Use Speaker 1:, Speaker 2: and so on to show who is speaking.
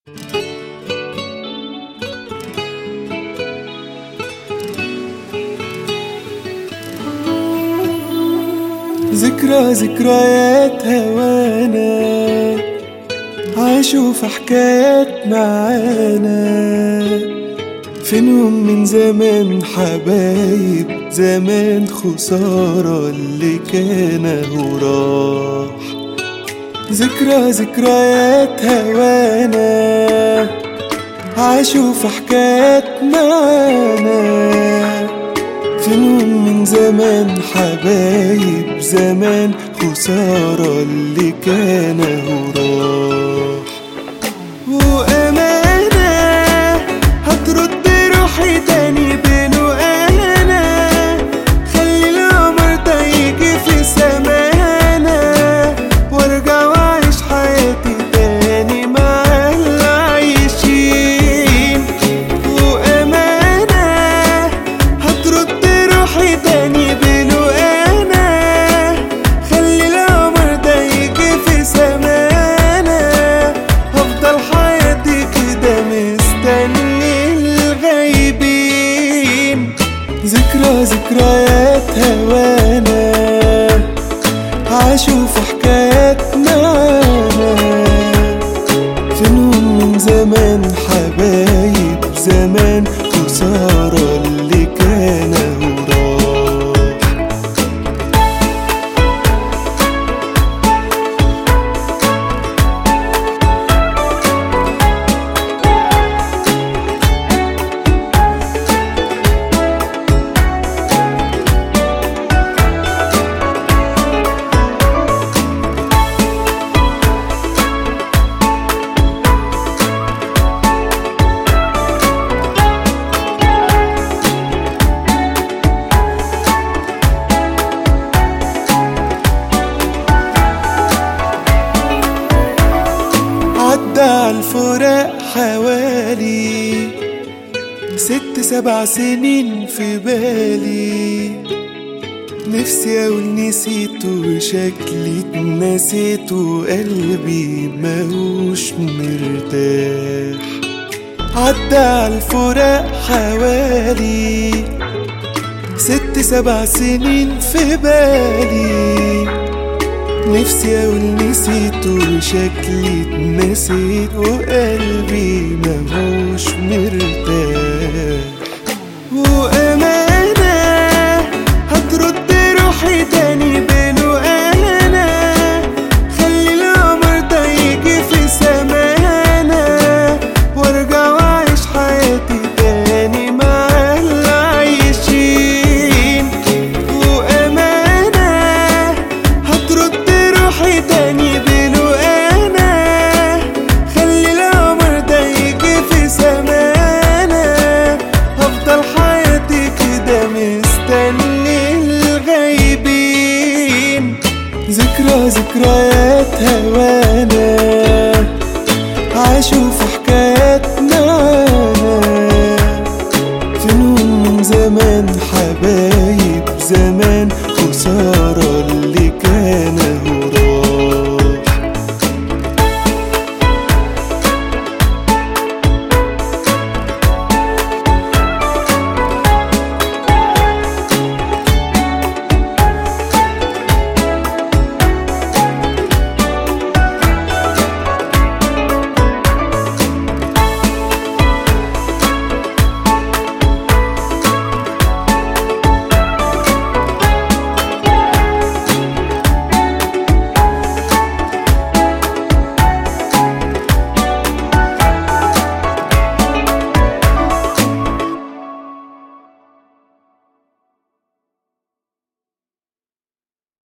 Speaker 1: ذكرى ذكريات هوانا عاشوا في حكايات معانا فينهم من زمان حبايب زمان خسارة اللي كان هو راح ذكرى ذكريات هوانا عاشوا في حكايات معانا فينهم من زمان حبايب زمان خسارة اللي كان هو راح وأمانة هترد روحي تاني بينه أنا خلي القمر ده يجي في سمانا وارجع واعيش حياتي تاني مع اللي عايشين وأمانة هترد روحي تاني بينه أنا خلي القمر ده يجي في سمانا هفضل حياتي كده مستني الغايبين ذكرى ذكريات هوانا عاشوا في حكايات معانا فينهم من زمان حبايب زمان خسارة اللي كان هو راح عدى عالفراق حوالي ست سبع سنين في بالي نفسي اقول نسيته شكلي اتنسيت وقلبي ماهوش مرتاح عدى عالفراق حوالي ست سبع سنين في بالي نفسي اقول نسيت وشكلي اتنسيت وقلبي ماهوش مرتاح